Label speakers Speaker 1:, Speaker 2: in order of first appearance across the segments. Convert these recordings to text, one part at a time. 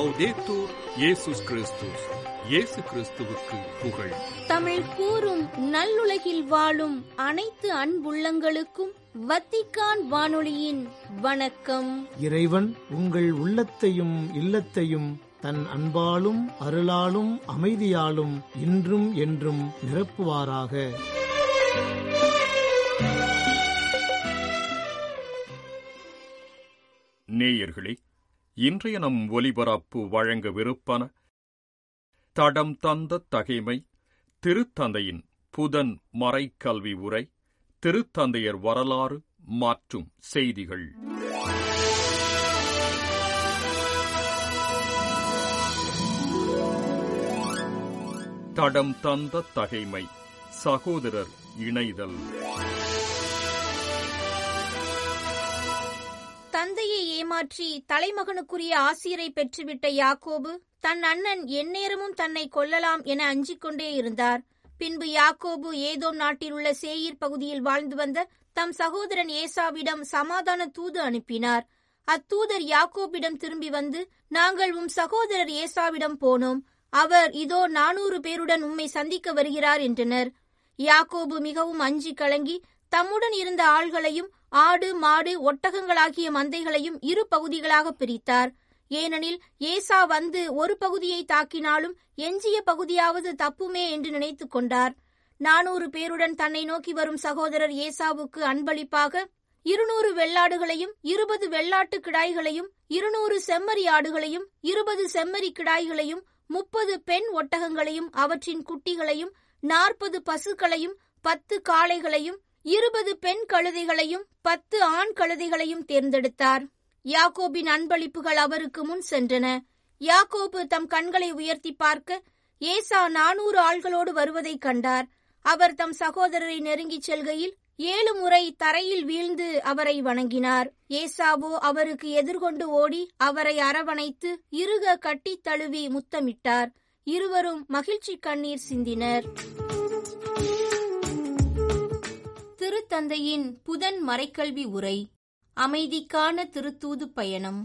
Speaker 1: லவ்தேத்தூர் இயேசுஸ் கிறிஸ்துஸ் இயேசு கிறிஸ்துவுக்கு புகழ்
Speaker 2: தமிழ் கூறும் நல்லுலகில் வாழும் அனைத்து அன்புள்ளங்களுக்கும் வத்திக்கான் வானொலியின் வணக்கம்
Speaker 3: இறைவன் உங்கள் உள்ளத்தையும் இல்லத்தையும் தன் அன்பாலும் அருளாலும் அமைதியாலும் இன்றும் என்றும் நிரப்புவாராக
Speaker 1: நேயர்களே இன்றைய நம் ஒலிபரப்பு வழங்கவிருப்பன தடம் தந்த தகைமை திருத்தந்தையின் புதன் மறைக்கல்வி உரை திருத்தந்தையர் வரலாறு மற்றும் செய்திகள் தடம் தந்த தகைமை சகோதரர் இணைதல்
Speaker 2: தந்தையை ஏமாற்றி தலைமகனுக்குரிய ஆசிரியரை பெற்றுவிட்ட யாக்கோபு தன் அண்ணன் எந்நேரமும் தன்னை கொல்லலாம் என அஞ்சிக் கொண்டே இருந்தார் பின்பு யாக்கோபு ஏதோம் நாட்டில் உள்ள சேயீர் பகுதியில் வாழ்ந்து வந்த தம் சகோதரன் ஏசாவிடம் சமாதான தூது அனுப்பினார் அத்தூதர் யாக்கோபிடம் திரும்பி வந்து நாங்கள் உம் சகோதரர் ஏசாவிடம் போனோம் அவர் இதோ நானூறு பேருடன் உம்மை சந்திக்க வருகிறார் என்றனர் யாக்கோபு மிகவும் அஞ்சி கலங்கி தம்முடன் இருந்த ஆள்களையும் ஆடு மாடு ஒட்டகங்களாகிய மந்தைகளையும் இரு பகுதிகளாக பிரித்தார் ஏனெனில் ஏசா வந்து ஒரு பகுதியை தாக்கினாலும் எஞ்சிய பகுதியாவது தப்புமே என்று நினைத்துக் கொண்டார் நானூறு பேருடன் தன்னை நோக்கி வரும் சகோதரர் ஏசாவுக்கு அன்பளிப்பாக இருநூறு வெள்ளாடுகளையும் இருபது வெள்ளாட்டு கிடாய்களையும் இருநூறு செம்மறி ஆடுகளையும் இருபது செம்மறி கிடாய்களையும் முப்பது பெண் ஒட்டகங்களையும் அவற்றின் குட்டிகளையும் நாற்பது பசுக்களையும் பத்து காளைகளையும் இருபது பெண் கழுதைகளையும் பத்து ஆண் கழுதைகளையும் தேர்ந்தெடுத்தார் யாக்கோபின் அன்பளிப்புகள் அவருக்கு முன் சென்றன யாக்கோபு தம் கண்களை உயர்த்தி பார்க்க ஏசா நானூறு ஆள்களோடு வருவதைக் கண்டார் அவர் தம் சகோதரரை நெருங்கிச் செல்கையில் ஏழு முறை தரையில் வீழ்ந்து அவரை வணங்கினார் ஏசாவோ அவருக்கு எதிர்கொண்டு ஓடி அவரை அரவணைத்து இறுக கட்டித் தழுவி முத்தமிட்டார் இருவரும் மகிழ்ச்சி கண்ணீர் சிந்தினர் திருத்தந்தையின் புதன் மறைக்கல்வி உரை அமைதிக்கான திருத்தூது பயணம்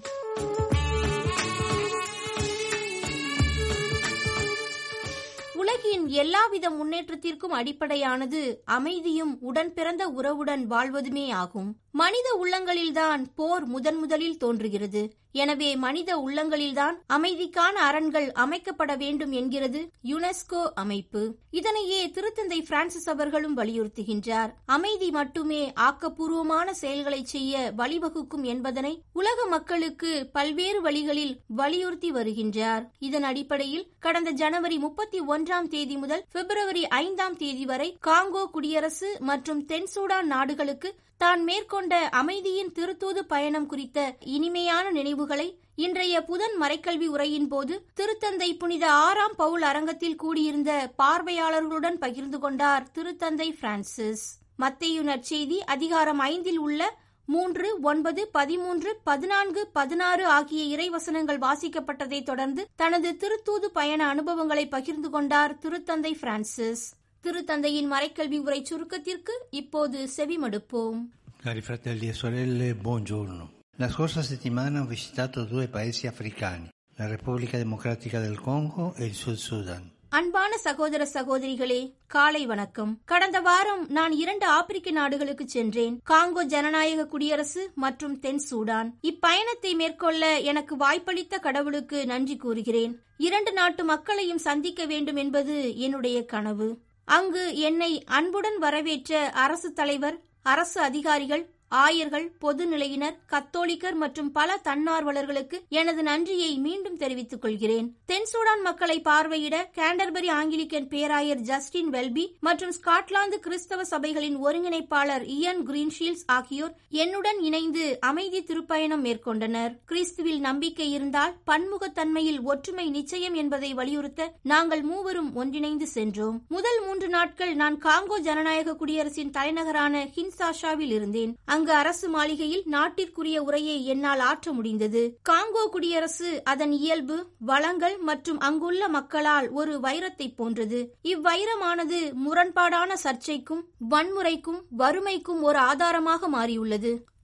Speaker 2: உலகின் எல்லாவித முன்னேற்றத்திற்கும் அடிப்படையானது அமைதியும் உடன் பிறந்த உறவுடன் வாழ்வதுமே ஆகும் மனித உள்ளங்களில்தான் போர் முதன் முதலில் தோன்றுகிறது எனவே மனித உள்ளங்களில்தான் அமைதிக்கான அரண்கள் அமைக்கப்பட வேண்டும் என்கிறது யுனெஸ்கோ அமைப்பு இதனையே திருத்தந்தை பிரான்சிஸ் அவர்களும் வலியுறுத்துகின்றார் அமைதி மட்டுமே ஆக்கப்பூர்வமான செயல்களை செய்ய வழிவகுக்கும் என்பதனை உலக மக்களுக்கு பல்வேறு வழிகளில் வலியுறுத்தி வருகின்றார் இதன் அடிப்படையில் கடந்த ஜனவரி முப்பத்தி ஒன்றாம் தேதி முதல் பிப்ரவரி ஐந்தாம் தேதி வரை காங்கோ குடியரசு மற்றும் தென் சூடான் நாடுகளுக்கு தான் மேற்கொண்ட அமைதியின் திருத்தூது பயணம் குறித்த இனிமையான நினைவுகளை இன்றைய புதன் மறைக்கல்வி உரையின் போது திருத்தந்தை புனித ஆறாம் பவுல் அரங்கத்தில் கூடியிருந்த பார்வையாளர்களுடன் பகிர்ந்து கொண்டார் திருத்தந்தை பிரான்சிஸ் மத்தேயு நற்செய்தி அதிகாரம் ஐந்தில் உள்ள மூன்று ஒன்பது பதிமூன்று பதினான்கு பதினாறு ஆகிய இறைவசனங்கள் வாசிக்கப்பட்டதை தொடர்ந்து தனது திருத்தூது பயண அனுபவங்களை பகிர்ந்து கொண்டார் திருத்தந்தை பிரான்சிஸ் திருத்தந்தையின் மறைக்கல்வி உரை சுருக்கத்திற்கு இப்போது செவிமடுப்போம்
Speaker 4: Cari fratelli e sorelle, buongiorno. La scorsa settimana ho visitato due paesi africani, la Repubblica Democratica del Congo e il Sud Sudan.
Speaker 2: அன்பான சகோதர சகோதரிகளே காலை வணக்கம் கடந்த வாரம் நான் இரண்டு ஆப்பிரிக்க நாடுகளுக்கு சென்றேன் காங்கோ ஜனநாயக குடியரசு மற்றும் தென் சூடான் இப்பயணத்தை மேற்கொள்ள எனக்கு வாய்ப்பளித்த கடவுளுக்கு நன்றி கூறுகிறேன் இரண்டு நாட்டு மக்களையும் சந்திக்க வேண்டும் என்பது என்னுடைய கனவு அங்கு என்னை அன்புடன் வரவேற்ற அரசு தலைவர் அரசு அதிகாரிகள் ஆயர்கள் பொதுநிலையினர் கத்தோலிக்கர் மற்றும் பல தன்னார்வலர்களுக்கு எனது நன்றியை மீண்டும் தெரிவித்துக் கொள்கிறேன் தென் சூடான் மக்களை பார்வையிட கேண்டர்பரி ஆங்கிலிக்கன் பேராயர் ஜஸ்டின் வெல்பி மற்றும் ஸ்காட்லாந்து கிறிஸ்தவ சபைகளின் ஒருங்கிணைப்பாளர் இயன் கிரீன்ஷீல்ட்ஸ் ஆகியோர் என்னுடன் இணைந்து அமைதி திருப்பயணம் மேற்கொண்டனர் கிறிஸ்துவில் நம்பிக்கை இருந்தால் பன்முகத்தன்மையில் ஒற்றுமை நிச்சயம் என்பதை வலியுறுத்த நாங்கள் மூவரும் ஒன்றிணைந்து சென்றோம் முதல் மூன்று நாட்கள் நான் காங்கோ ஜனநாயக குடியரசின் தலைநகரான ஹின்சாஷாவில் இருந்தேன் அங்கு அரசு மாளிகையில் நாட்டிற்குரிய உரையை என்னால் ஆற்ற முடிந்தது காங்கோ குடியரசு அதன் இயல்பு வளங்கள் மற்றும் அங்குள்ள மக்களால் ஒரு வைரத்தை போன்றது இவ்வைரமானது முரண்பாடான சர்ச்சைக்கும் வன்முறைக்கும் வறுமைக்கும் ஒரு ஆதாரமாக மாறியுள்ளது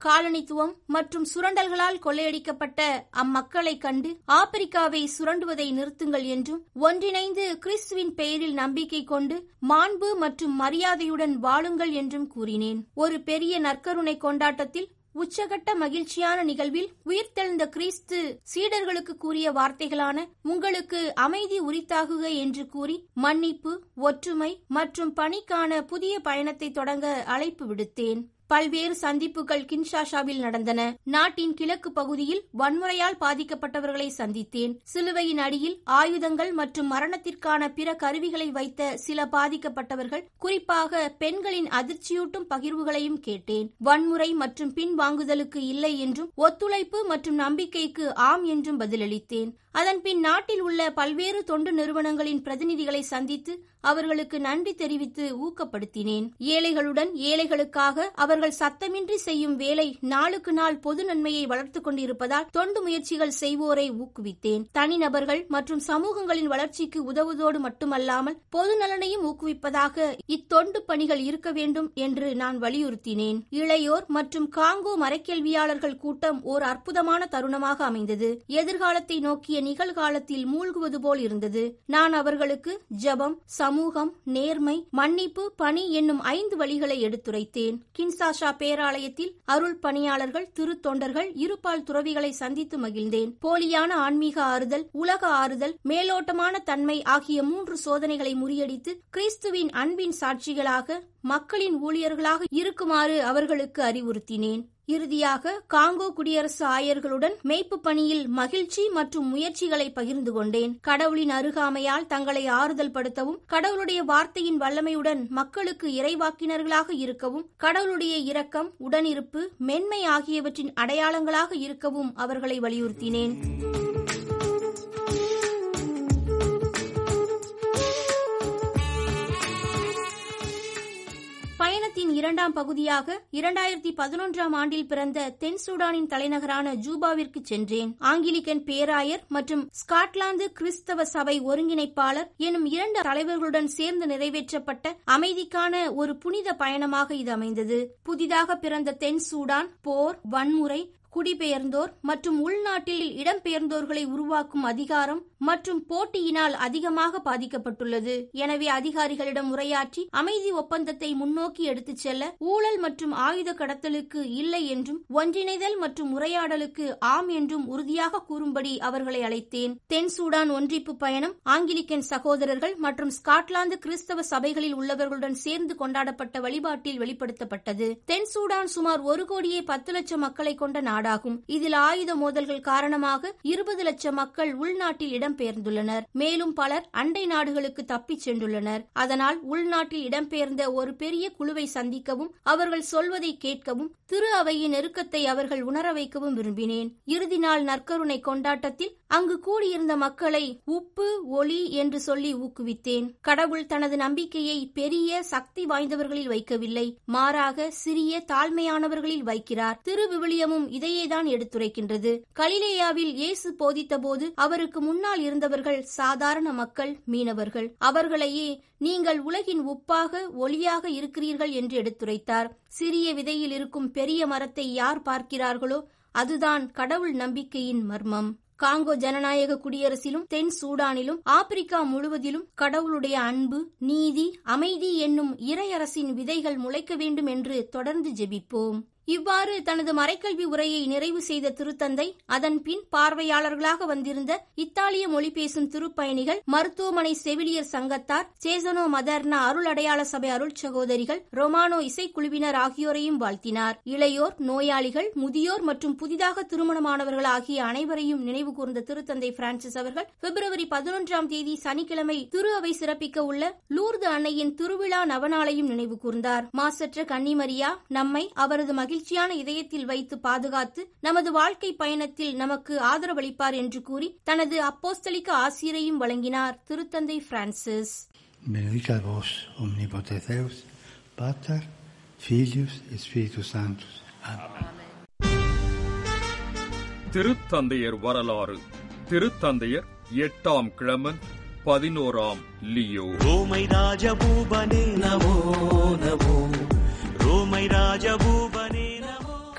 Speaker 2: காலனித்துவம் மற்றும் சுரண்டல்களால் கொள்ளையடிக்கப்பட்ட அம்மக்களை கண்டு ஆப்பிரிக்காவை சுரண்டுவதை நிறுத்துங்கள் என்றும் ஒன்றிணைந்து கிறிஸ்துவின் பெயரில் நம்பிக்கை கொண்டு மாண்பு மற்றும் மரியாதையுடன் வாழுங்கள் என்றும் கூறினேன் ஒரு பெரிய நற்கருணை கொண்டாட்டத்தில் உச்சகட்ட மகிழ்ச்சியான நிகழ்வில் உயிர்த்தெழுந்த கிறிஸ்து சீடர்களுக்கு கூறிய வார்த்தைகளான உங்களுக்கு அமைதி உரித்தாகுக என்று கூறி மன்னிப்பு ஒற்றுமை மற்றும் பணிக்கான புதிய பயணத்தை தொடங்க அழைப்பு விடுத்தேன் பல்வேறு சந்திப்புகள் கின்ஷாஷாவில் நடந்தன நாட்டின் கிழக்கு பகுதியில் வன்முறையால் பாதிக்கப்பட்டவர்களை சந்தித்தேன் சிலுவையின் அடியில் ஆயுதங்கள் மற்றும் மரணத்திற்கான பிற கருவிகளை வைத்த சில பாதிக்கப்பட்டவர்கள் குறிப்பாக பெண்களின் அதிர்ச்சியூட்டும் பகிர்வுகளையும் கேட்டேன் வன்முறை மற்றும் பின்வாங்குதலுக்கு இல்லை என்றும் ஒத்துழைப்பு மற்றும் நம்பிக்கைக்கு ஆம் என்றும் பதிலளித்தேன் அதன்பின் நாட்டில் உள்ள பல்வேறு தொண்டு நிறுவனங்களின் பிரதிநிதிகளை சந்தித்து அவர்களுக்கு நன்றி தெரிவித்து ஊக்கப்படுத்தினேன் ஏழைகளுடன் ஏழைகளுக்காக அவர்கள் சத்தமின்றி செய்யும் வேலை நாளுக்கு நாள் பொது நன்மையை வளர்த்துக் கொண்டிருப்பதால் தொண்டு முயற்சிகள் செய்வோரை ஊக்குவித்தேன் தனிநபர்கள் மற்றும் சமூகங்களின் வளர்ச்சிக்கு உதவுவதோடு மட்டுமல்லாமல் பொது நலனையும் ஊக்குவிப்பதாக இத்தொண்டு பணிகள் இருக்க வேண்டும் என்று நான் வலியுறுத்தினேன் இளையோர் மற்றும் காங்கோ மறைக்கல்வியாளர்கள் கூட்டம் ஓர் அற்புதமான தருணமாக அமைந்தது எதிர்காலத்தை நோக்கிய நிகழ்காலத்தில் மூழ்குவது போல் இருந்தது நான் அவர்களுக்கு ஜபம் சமூகம் நேர்மை மன்னிப்பு பணி என்னும் ஐந்து வழிகளை எடுத்துரைத்தேன் கின்சாஷா பேராலயத்தில் அருள் பணியாளர்கள் திருத்தொண்டர்கள் இருபால் துறவிகளை சந்தித்து மகிழ்ந்தேன் போலியான ஆன்மீக ஆறுதல் உலக ஆறுதல் மேலோட்டமான தன்மை ஆகிய மூன்று சோதனைகளை முறியடித்து கிறிஸ்துவின் அன்பின் சாட்சிகளாக மக்களின் ஊழியர்களாக இருக்குமாறு அவர்களுக்கு அறிவுறுத்தினேன் இறுதியாக காங்கோ குடியரசு ஆயர்களுடன் மேய்ப்பு பணியில் மகிழ்ச்சி மற்றும் முயற்சிகளை பகிர்ந்து கொண்டேன் கடவுளின் அருகாமையால் தங்களை ஆறுதல் படுத்தவும் கடவுளுடைய வார்த்தையின் வல்லமையுடன் மக்களுக்கு இறைவாக்கினர்களாக இருக்கவும் கடவுளுடைய இரக்கம் உடனிருப்பு மென்மை ஆகியவற்றின் அடையாளங்களாக இருக்கவும் அவர்களை வலியுறுத்தினேன் பயணத்தின் இரண்டாம் பகுதியாக இரண்டாயிரத்தி பதினொன்றாம் ஆண்டில் பிறந்த தென் சூடானின் தலைநகரான ஜூபாவிற்கு சென்றேன் ஆங்கிலிக்கன் பேராயர் மற்றும் ஸ்காட்லாந்து கிறிஸ்தவ சபை ஒருங்கிணைப்பாளர் எனும் இரண்டு தலைவர்களுடன் சேர்ந்து நிறைவேற்றப்பட்ட அமைதிக்கான ஒரு புனித பயணமாக இது அமைந்தது புதிதாக பிறந்த தென் சூடான் போர் வன்முறை குடிபெயர்ந்தோர் மற்றும் உள்நாட்டில் இடம்பெயர்ந்தோர்களை உருவாக்கும் அதிகாரம் மற்றும் போட்டியினால் அதிகமாக பாதிக்கப்பட்டுள்ளது எனவே அதிகாரிகளிடம் உரையாற்றி அமைதி ஒப்பந்தத்தை முன்னோக்கி எடுத்துச் செல்ல ஊழல் மற்றும் ஆயுத கடத்தலுக்கு இல்லை என்றும் ஒன்றிணைதல் மற்றும் உரையாடலுக்கு ஆம் என்றும் உறுதியாக கூறும்படி அவர்களை அழைத்தேன் தென் சூடான் ஒன்றிப்பு பயணம் ஆங்கிலிக்கன் சகோதரர்கள் மற்றும் ஸ்காட்லாந்து கிறிஸ்தவ சபைகளில் உள்ளவர்களுடன் சேர்ந்து கொண்டாடப்பட்ட வழிபாட்டில் வெளிப்படுத்தப்பட்டது தென் சூடான் சுமார் ஒரு கோடியே பத்து லட்சம் மக்களை கொண்ட நாடாகும் இதில் ஆயுத மோதல்கள் காரணமாக இருபது லட்சம் மக்கள் உள்நாட்டில் இடம்பெயர்ந்துள்ளனர் மேலும் பலர் அண்டை நாடுகளுக்கு தப்பிச் சென்றுள்ளனர் அதனால் உள்நாட்டில் இடம்பெயர்ந்த ஒரு பெரிய குழுவை சந்திக்கவும் அவர்கள் சொல்வதை கேட்கவும் திரு அவையின் நெருக்கத்தை அவர்கள் உணர வைக்கவும் விரும்பினேன் இறுதி நாள் நற்கருணை கொண்டாட்டத்தில் அங்கு கூடியிருந்த மக்களை உப்பு ஒளி என்று சொல்லி ஊக்குவித்தேன் கடவுள் தனது நம்பிக்கையை பெரிய சக்தி வாய்ந்தவர்களில் வைக்கவில்லை மாறாக சிறிய தாழ்மையானவர்களில் வைக்கிறார் திரு விவிலியமும் இதையேதான் எடுத்துரைக்கின்றது கலிலேயாவில் இயேசு போதித்த போது அவருக்கு முன்னால் இருந்தவர்கள் சாதாரண மக்கள் மீனவர்கள் அவர்களையே நீங்கள் உலகின் உப்பாக ஒளியாக இருக்கிறீர்கள் என்று எடுத்துரைத்தார் சிறிய விதையில் இருக்கும் பெரிய மரத்தை யார் பார்க்கிறார்களோ அதுதான் கடவுள் நம்பிக்கையின் மர்மம் காங்கோ ஜனநாயக குடியரசிலும் தென் சூடானிலும் ஆப்பிரிக்கா முழுவதிலும் கடவுளுடைய அன்பு நீதி அமைதி என்னும் இறையரசின் விதைகள் முளைக்க வேண்டும் என்று தொடர்ந்து ஜெபிப்போம் இவ்வாறு தனது மறைக்கல்வி உரையை நிறைவு செய்த திருத்தந்தை அதன் பின் பார்வையாளர்களாக வந்திருந்த இத்தாலிய மொழி பேசும் திருப்பயணிகள் மருத்துவமனை செவிலியர் சங்கத்தார் சேசனோ மதர்னா அருள் அடையாள சபை அருள் சகோதரிகள் ரொமானோ இசைக்குழுவினர் ஆகியோரையும் வாழ்த்தினார் இளையோர் நோயாளிகள் முதியோர் மற்றும் புதிதாக திருமணமானவர்கள் ஆகிய அனைவரையும் நினைவு கூர்ந்த திருத்தந்தை பிரான்சிஸ் அவர்கள் பிப்ரவரி பதினொன்றாம் தேதி சனிக்கிழமை திரு அவை சிறப்பிக்க உள்ள லூர்து அன்னையின் திருவிழா நவநாளையும் நினைவு கூர்ந்தார் மாசற்ற கன்னிமரியா நம்மை அவரது மகிழ்ச்சியான இதயத்தில் வைத்து பாதுகாத்து நமது வாழ்க்கை பயணத்தில் நமக்கு ஆதரவளிப்பார் என்று கூறி தனது அப்போஸ்தலிக்க ஆசிரியரையும் வழங்கினார் திருத்தந்தை Francis
Speaker 4: Benedicat vos omnipotens Deus, Pater, Filius et Spiritus Sanctus. Amen.
Speaker 1: திருத்தந்தையர் வரலாறு திருத்தந்தையர் எட்டாம் கிழமன் பதினோராம் லியோ
Speaker 5: ரோமை ராஜபூபனே நமோ நமோ ரோமை ராஜபூபனே நமோ
Speaker 2: கடந்த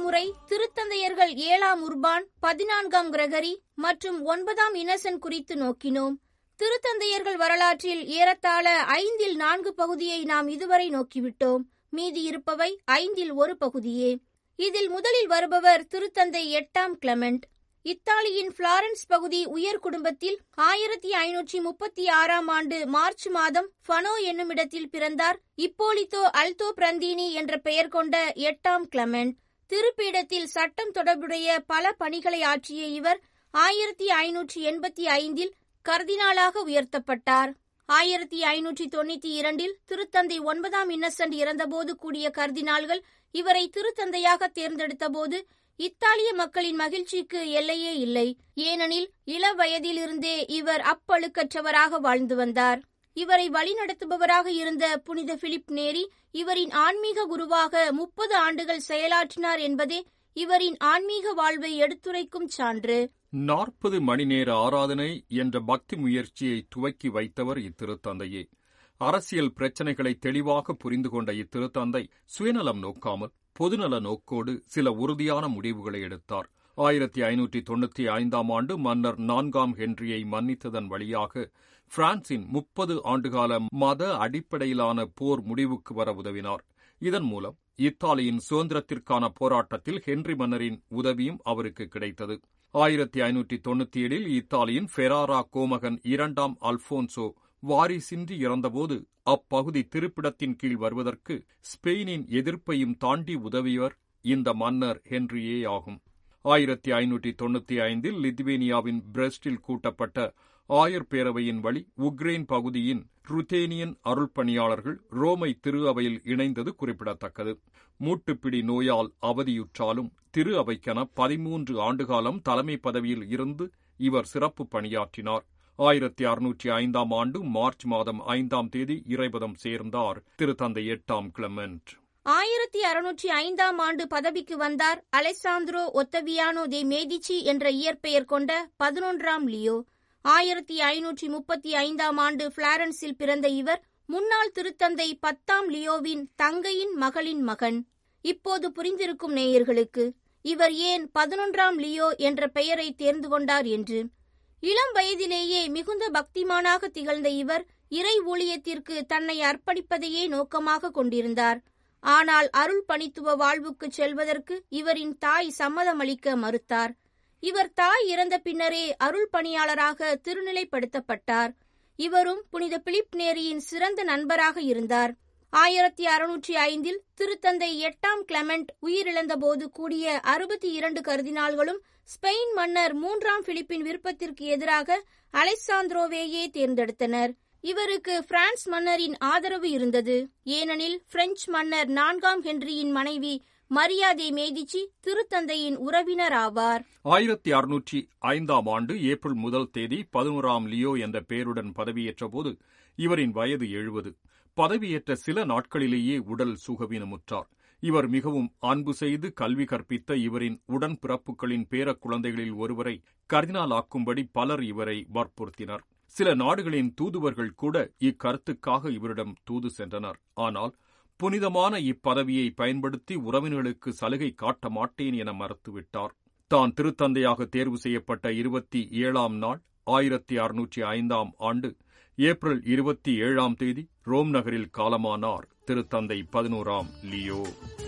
Speaker 2: முறை திருத்தந்தையர்கள் ஏழாம் உர்பான் பதினான்காம் கிரகரி மற்றும் ஒன்பதாம் இன்னசென்ட் குறித்து நோக்கினோம் திருத்தந்தையர்கள் வரலாற்றில் ஏறத்தாழ ஐந்தில் நான்கு பகுதியை நாம் இதுவரை நோக்கிவிட்டோம் மீதி இருப்பவை ஐந்தில் ஒரு பகுதியே இதில் முதலில் வருபவர் திருத்தந்தை எட்டாம் கிளமெண்ட் இத்தாலியின் பிளாரன்ஸ் பகுதி உயர் குடும்பத்தில் ஆயிரத்தி ஐநூற்றி முப்பத்தி ஆறாம் ஆண்டு மார்ச் மாதம் ஃபனோ என்னுமிடத்தில் பிறந்தார் இப்போலித்தோ அல்தோ பிரந்தீனி என்ற பெயர் கொண்ட எட்டாம் கிளமெண்ட் திருப்பீடத்தில் சட்டம் தொடர்புடைய பல பணிகளை ஆற்றிய இவர் ஆயிரத்தி ஐநூற்றி எண்பத்தி ஐந்தில் கர்தினாலாக உயர்த்தப்பட்டார் ஆயிரத்தி ஐநூற்றி தொண்ணூத்தி இரண்டில் திருத்தந்தை ஒன்பதாம் இன்னசென்ட் இறந்தபோது கூடிய கர்தினால்கள் இவரை திருத்தந்தையாக தேர்ந்தெடுத்தபோது இத்தாலிய மக்களின் மகிழ்ச்சிக்கு எல்லையே இல்லை ஏனெனில் இள வயதிலிருந்தே இவர் அப்பழுக்கற்றவராக வாழ்ந்து வந்தார் இவரை வழிநடத்துபவராக இருந்த புனித பிலிப் நேரி இவரின் ஆன்மீக குருவாக முப்பது ஆண்டுகள் செயலாற்றினார் என்பதே இவரின் ஆன்மீக வாழ்வை எடுத்துரைக்கும் சான்று
Speaker 1: நாற்பது மணி நேர ஆராதனை என்ற பக்தி முயற்சியை துவக்கி வைத்தவர் இத்திருத்தந்தையே அரசியல் பிரச்சினைகளை தெளிவாக புரிந்து கொண்ட இத்திருத்தந்தை சுயநலம் நோக்காமல் பொதுநல நோக்கோடு சில உறுதியான முடிவுகளை எடுத்தார் ஆயிரத்தி ஐநூற்றி தொண்ணூத்தி ஐந்தாம் ஆண்டு மன்னர் நான்காம் ஹென்ரியை மன்னித்ததன் வழியாக பிரான்சின் முப்பது ஆண்டுகால மத அடிப்படையிலான போர் முடிவுக்கு வர உதவினார் இதன் மூலம் இத்தாலியின் சுதந்திரத்திற்கான போராட்டத்தில் ஹென்றி மன்னரின் உதவியும் அவருக்கு கிடைத்தது ஆயிரத்தி ஐநூற்றி தொண்ணூத்தி ஏழில் இத்தாலியின் ஃபெராரா கோமகன் இரண்டாம் அல்போன்சோ வாரிசின்றி இறந்தபோது அப்பகுதி திருப்பிடத்தின் கீழ் வருவதற்கு ஸ்பெயினின் எதிர்ப்பையும் தாண்டி உதவியவர் இந்த மன்னர் ஹென்ரியே ஆகும் ஆயிரத்தி ஐநூற்றி தொண்ணூத்தி ஐந்தில் லித்வேனியாவின் பிரெஸ்டில் கூட்டப்பட்ட ஆயர் பேரவையின் வழி உக்ரைன் பகுதியின் ருத்தேனியன் அருள் பணியாளர்கள் ரோமை திரு அவையில் இணைந்தது குறிப்பிடத்தக்கது மூட்டுப்பிடி நோயால் அவதியுற்றாலும் திரு அவைக்கென பதிமூன்று ஆண்டுகாலம் தலைமை பதவியில் இருந்து இவர் சிறப்பு பணியாற்றினார் ஆயிரத்தி அறுநூற்றி ஐந்தாம் ஆண்டு மார்ச் மாதம் ஐந்தாம் தேதி இறைபதம் சேர்ந்தார் திருத்தந்தை எட்டாம் கிளமெண்ட்
Speaker 2: ஆயிரத்தி அறுநூற்றி ஐந்தாம் ஆண்டு பதவிக்கு வந்தார் அலெசாந்திரோ ஒத்தவியானோ தே மேதிச்சி என்ற இயற்பெயர் கொண்ட பதினொன்றாம் லியோ ஆயிரத்தி ஐநூற்றி முப்பத்தி ஐந்தாம் ஆண்டு பிளாரன்ஸில் பிறந்த இவர் முன்னாள் திருத்தந்தை பத்தாம் லியோவின் தங்கையின் மகளின் மகன் இப்போது புரிந்திருக்கும் நேயர்களுக்கு இவர் ஏன் பதினொன்றாம் லியோ என்ற பெயரை தேர்ந்து கொண்டார் என்று இளம் வயதிலேயே மிகுந்த பக்திமானாக திகழ்ந்த இவர் இறை ஊழியத்திற்கு தன்னை அர்ப்பணிப்பதையே நோக்கமாக கொண்டிருந்தார் ஆனால் அருள் பணித்துவ வாழ்வுக்கு செல்வதற்கு இவரின் தாய் சம்மதமளிக்க மறுத்தார் இவர் தாய் இறந்த பின்னரே அருள் பணியாளராக திருநிலைப்படுத்தப்பட்டார் இவரும் புனித பிலிப் நேரியின் சிறந்த நண்பராக இருந்தார் ஆயிரத்தி அறுநூற்றி ஐந்தில் திருத்தந்தை எட்டாம் கிளமெண்ட் உயிரிழந்தபோது கூடிய அறுபத்தி இரண்டு கருதினாள்களும் ஸ்பெயின் மன்னர் மூன்றாம் பிலிப்பின் விருப்பத்திற்கு எதிராக அலெசாந்திரோவேயே தேர்ந்தெடுத்தனர் இவருக்கு பிரான்ஸ் மன்னரின் ஆதரவு இருந்தது ஏனெனில் பிரெஞ்சு மன்னர் நான்காம் ஹென்ரியின் மனைவி மரியாதை மேதிச்சி திருத்தந்தையின் உறவினர் ஆவார்
Speaker 1: ஆயிரத்தி அறுநூற்றி ஐந்தாம் ஆண்டு ஏப்ரல் முதல் தேதி பதினோராம் லியோ என்ற பெயருடன் பதவியேற்றபோது இவரின் வயது எழுபது பதவியேற்ற சில நாட்களிலேயே உடல் சுகவீனமுற்றார் இவர் மிகவும் அன்பு செய்து கல்வி கற்பித்த இவரின் உடன் பிறப்புகளின் பேர குழந்தைகளில் ஒருவரை கர்தினால் ஆக்கும்படி பலர் இவரை வற்புறுத்தினர் சில நாடுகளின் தூதுவர்கள் கூட இக்கருத்துக்காக இவரிடம் தூது சென்றனர் ஆனால் புனிதமான இப்பதவியை பயன்படுத்தி உறவினர்களுக்கு சலுகை காட்ட மாட்டேன் என மறுத்துவிட்டார் தான் திருத்தந்தையாக தேர்வு செய்யப்பட்ட இருபத்தி ஏழாம் நாள் ஆயிரத்தி அறுநூற்றி ஐந்தாம் ஆண்டு ஏப்ரல் இருபத்தி ஏழாம் தேதி ரோம் நகரில் காலமானார் திருத்தந்தை பதினோராம் லியோ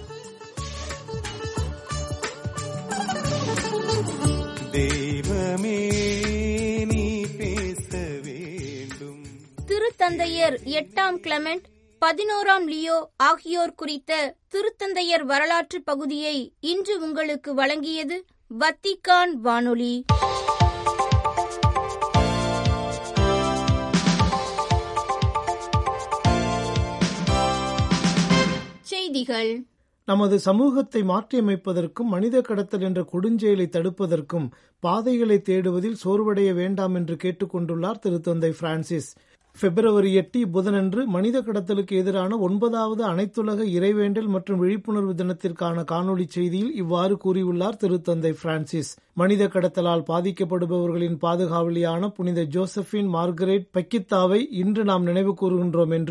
Speaker 5: தெய்வமே நீ பேச வேண்டும்
Speaker 2: திருத்தந்தையர் எட்டாம் கிளமெண்ட் பதினோராம் லியோ ஆகியோர் குறித்த திருத்தந்தையர் வரலாற்று பகுதியை இன்று உங்களுக்கு வழங்கியது வத்திக்கான் வானொலி செய்திகள்
Speaker 3: நமது சமூகத்தை மாற்றியமைப்பதற்கும் மனித கடத்தல் என்ற கொடுஞ்செயலை தடுப்பதற்கும் பாதைகளை தேடுவதில் சோர்வடைய வேண்டாம் என்று கேட்டுக்கொண்டுள்ளார் திருத்தந்தை பிரான்சிஸ் பிப்ரவரி எட்டு புதனன்று மனித கடத்தலுக்கு எதிரான ஒன்பதாவது அனைத்துலக இறைவேண்டல் மற்றும் விழிப்புணர்வு தினத்திற்கான காணொலி செய்தியில் இவ்வாறு கூறியுள்ளார் திருத்தந்தை பிரான்சிஸ் மனித கடத்தலால் பாதிக்கப்படுபவர்களின் பாதுகாவலியான புனித ஜோசபின் மார்கரெட் பக்கித்தாவை இன்று நாம் நினைவு கூறுகின்றோம் என்றும்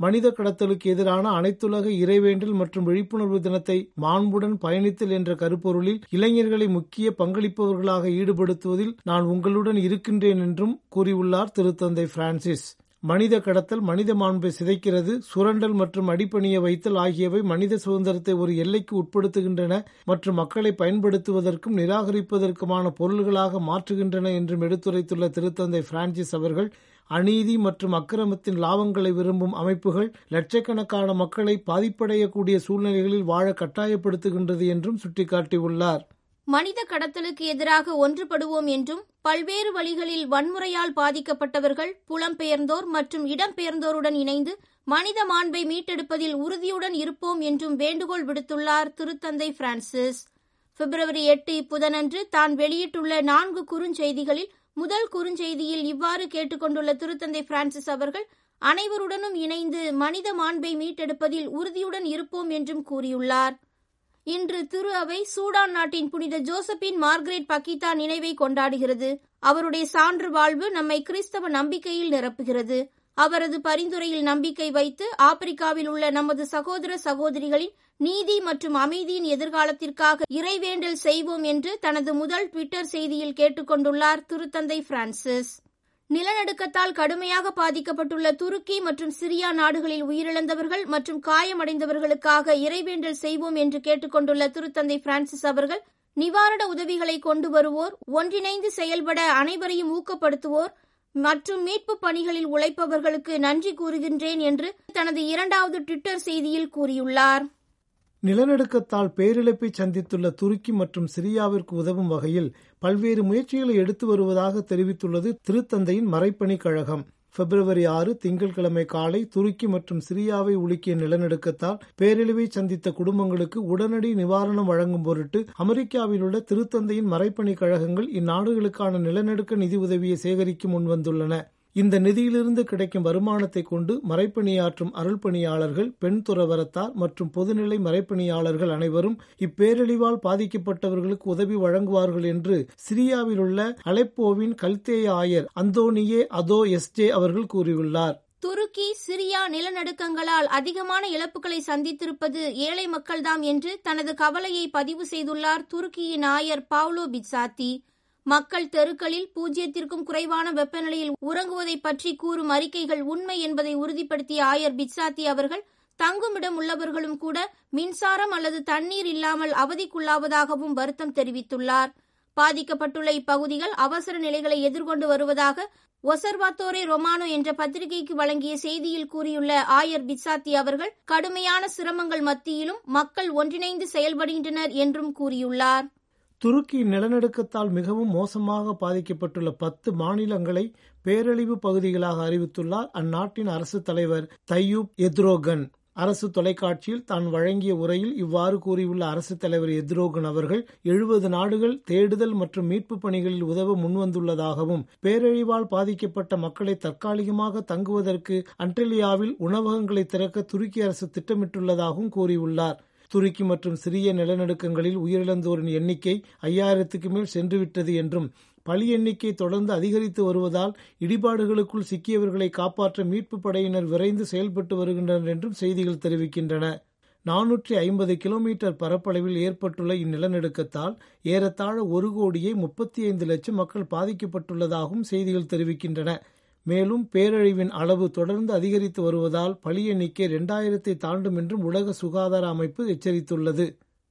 Speaker 3: மனித கடத்தலுக்கு எதிரான அனைத்துலக இறைவேண்டல் மற்றும் விழிப்புணர்வு தினத்தை மாண்புடன் பயணித்தல் என்ற கருப்பொருளில் இளைஞர்களை முக்கிய பங்களிப்பவர்களாக ஈடுபடுத்துவதில் நான் உங்களுடன் இருக்கின்றேன் என்றும் கூறியுள்ளார் திருத்தந்தை பிரான்சிஸ் மனித கடத்தல் மனித மாண்பை சிதைக்கிறது சுரண்டல் மற்றும் அடிப்பணிய வைத்தல் ஆகியவை மனித சுதந்திரத்தை ஒரு எல்லைக்கு உட்படுத்துகின்றன மற்றும் மக்களை பயன்படுத்துவதற்கும் நிராகரிப்பதற்குமான பொருள்களாக மாற்றுகின்றன என்றும் எடுத்துரைத்துள்ள திருத்தந்தை பிரான்சிஸ் அவர்கள் அநீதி மற்றும் அக்கிரமத்தின் லாபங்களை விரும்பும் அமைப்புகள் லட்சக்கணக்கான மக்களை பாதிப்படையக்கூடிய சூழ்நிலைகளில் வாழ கட்டாயப்படுத்துகின்றது என்றும் சுட்டிக்காட்டியுள்ளார்
Speaker 2: மனித கடத்தலுக்கு எதிராக ஒன்றுபடுவோம் என்றும் பல்வேறு வழிகளில் வன்முறையால் பாதிக்கப்பட்டவர்கள் புலம்பெயர்ந்தோர் மற்றும் இடம்பெயர்ந்தோருடன் இணைந்து மனித மாண்பை மீட்டெடுப்பதில் உறுதியுடன் இருப்போம் என்றும் வேண்டுகோள் விடுத்துள்ளார் திருத்தந்தை பிரான்சிஸ் பிப்ரவரி எட்டு இப்புதனன்று தான் வெளியிட்டுள்ள நான்கு குறுஞ்செய்திகளில் முதல் குறுஞ்செய்தியில் இவ்வாறு கேட்டுக்கொண்டுள்ள திருத்தந்தை பிரான்சிஸ் அவர்கள் அனைவருடனும் இணைந்து மனித மாண்பை மீட்டெடுப்பதில் உறுதியுடன் இருப்போம் என்றும் கூறியுள்ளார் இன்று திரு அவை சூடான் நாட்டின் புனித ஜோசபின் மார்கரெட் பக்கிதா நினைவை கொண்டாடுகிறது அவருடைய சான்று வாழ்வு நம்மை கிறிஸ்தவ நம்பிக்கையில் நிரப்புகிறது அவரது பரிந்துரையில் நம்பிக்கை வைத்து ஆப்பிரிக்காவில் உள்ள நமது சகோதர சகோதரிகளின் நீதி மற்றும் அமைதியின் எதிர்காலத்திற்காக இறைவேண்டல் செய்வோம் என்று தனது முதல் ட்விட்டர் செய்தியில் கேட்டுக்கொண்டுள்ளார் திருத்தந்தை பிரான்சிஸ் நிலநடுக்கத்தால் கடுமையாக பாதிக்கப்பட்டுள்ள துருக்கி மற்றும் சிரியா நாடுகளில் உயிரிழந்தவர்கள் மற்றும் காயமடைந்தவர்களுக்காக இறைவேண்டல் செய்வோம் என்று கேட்டுக்கொண்டுள்ள திருத்தந்தை பிரான்சிஸ் அவர்கள் நிவாரண உதவிகளை கொண்டு வருவோர் ஒன்றிணைந்து செயல்பட அனைவரையும் ஊக்கப்படுத்துவோர் மற்றும் மீட்பு பணிகளில் உழைப்பவர்களுக்கு நன்றி கூறுகின்றேன் என்று தனது இரண்டாவது ட்விட்டர் செய்தியில் கூறியுள்ளார்
Speaker 3: நிலநடுக்கத்தால் பேரிழப்பை சந்தித்துள்ள துருக்கி மற்றும் சிரியாவிற்கு உதவும் வகையில் பல்வேறு முயற்சிகளை எடுத்து வருவதாக தெரிவித்துள்ளது திருத்தந்தையின் மறைப்பணி கழகம் பிப்ரவரி ஆறு திங்கட்கிழமை காலை துருக்கி மற்றும் சிரியாவை உலுக்கிய நிலநடுக்கத்தால் பேரழிவை சந்தித்த குடும்பங்களுக்கு உடனடி நிவாரணம் வழங்கும் பொருட்டு அமெரிக்காவில் உள்ள திருத்தந்தையின் மறைப்பணி கழகங்கள் இந்நாடுகளுக்கான நிலநடுக்க நிதி உதவியை சேகரிக்க முன்வந்துள்ளன இந்த நிதியிலிருந்து கிடைக்கும் வருமானத்தை கொண்டு மறைப்பணியாற்றும் அருள் பணியாளர்கள் பெண் துறவரத்தார் மற்றும் பொதுநிலை மறைப்பணியாளர்கள் அனைவரும் இப்பேரழிவால் பாதிக்கப்பட்டவர்களுக்கு உதவி வழங்குவார்கள் என்று சிரியாவில் உள்ள அலெப்போவின் கல்தேய ஆயர் அந்தோனியே அதோ எஸ்ஜே அவர்கள் கூறியுள்ளார்
Speaker 2: துருக்கி சிரியா நிலநடுக்கங்களால் அதிகமான இழப்புகளை சந்தித்திருப்பது ஏழை மக்கள்தாம் என்று தனது கவலையை பதிவு செய்துள்ளார் துருக்கியின் ஆயர் பாவ்லோ பிட்சாத்தி மக்கள் தெருக்களில் பூஜ்ஜியத்திற்கும் குறைவான வெப்பநிலையில் உறங்குவதை பற்றி கூறும் அறிக்கைகள் உண்மை என்பதை உறுதிப்படுத்திய ஆயர் பிட்சாத்தி அவர்கள் தங்குமிடம் உள்ளவர்களும் கூட மின்சாரம் அல்லது தண்ணீர் இல்லாமல் அவதிக்குள்ளாவதாகவும் வருத்தம் தெரிவித்துள்ளார் பாதிக்கப்பட்டுள்ள இப்பகுதிகள் அவசர நிலைகளை எதிர்கொண்டு வருவதாக ஒசர்வாத்தோரே ரொமானோ என்ற பத்திரிகைக்கு வழங்கிய செய்தியில் கூறியுள்ள ஆயர் பிட்சாத்தி அவர்கள் கடுமையான சிரமங்கள் மத்தியிலும் மக்கள் ஒன்றிணைந்து செயல்படுகின்றனர் என்றும் கூறியுள்ளார்
Speaker 3: துருக்கி நிலநடுக்கத்தால் மிகவும் மோசமாக பாதிக்கப்பட்டுள்ள பத்து மாநிலங்களை பேரழிவு பகுதிகளாக அறிவித்துள்ளார் அந்நாட்டின் அரசு தலைவர் தையூப் எத்ரோகன் அரசு தொலைக்காட்சியில் தான் வழங்கிய உரையில் இவ்வாறு கூறியுள்ள அரசு தலைவர் எத்ரோகன் அவர்கள் எழுபது நாடுகள் தேடுதல் மற்றும் மீட்பு பணிகளில் உதவ முன்வந்துள்ளதாகவும் பேரழிவால் பாதிக்கப்பட்ட மக்களை தற்காலிகமாக தங்குவதற்கு அன்டெலியாவில் உணவகங்களை திறக்க துருக்கி அரசு திட்டமிட்டுள்ளதாகவும் கூறியுள்ளார் துருக்கி மற்றும் சிறிய நிலநடுக்கங்களில் உயிரிழந்தோரின் எண்ணிக்கை ஐயாயிரத்துக்கு மேல் சென்றுவிட்டது என்றும் பலி எண்ணிக்கை தொடர்ந்து அதிகரித்து வருவதால் இடிபாடுகளுக்குள் சிக்கியவர்களை காப்பாற்ற மீட்பு படையினர் விரைந்து செயல்பட்டு வருகின்றனர் என்றும் செய்திகள் தெரிவிக்கின்றன நானூற்றி ஐம்பது கிலோமீட்டர் பரப்பளவில் ஏற்பட்டுள்ள இந்நிலநடுக்கத்தால் ஏறத்தாழ ஒரு கோடியே முப்பத்தி ஐந்து லட்சம் மக்கள் பாதிக்கப்பட்டுள்ளதாகவும் செய்திகள் தெரிவிக்கின்றன மேலும் பேரழிவின் அளவு தொடர்ந்து அதிகரித்து வருவதால் பலி எண்ணிக்கை இரண்டாயிரத்தை தாண்டும் என்றும் உலக சுகாதார அமைப்பு எச்சரித்துள்ளது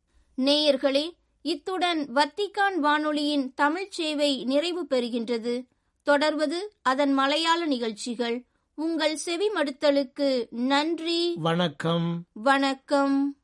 Speaker 2: நேயர்களே இத்துடன் வத்திக்கான் வானொலியின் தமிழ்ச் சேவை நிறைவு பெறுகின்றது தொடர்வது அதன் மலையாள நிகழ்ச்சிகள் உங்கள் செவி மடுத்தலுக்கு நன்றி
Speaker 3: வணக்கம்
Speaker 2: வணக்கம்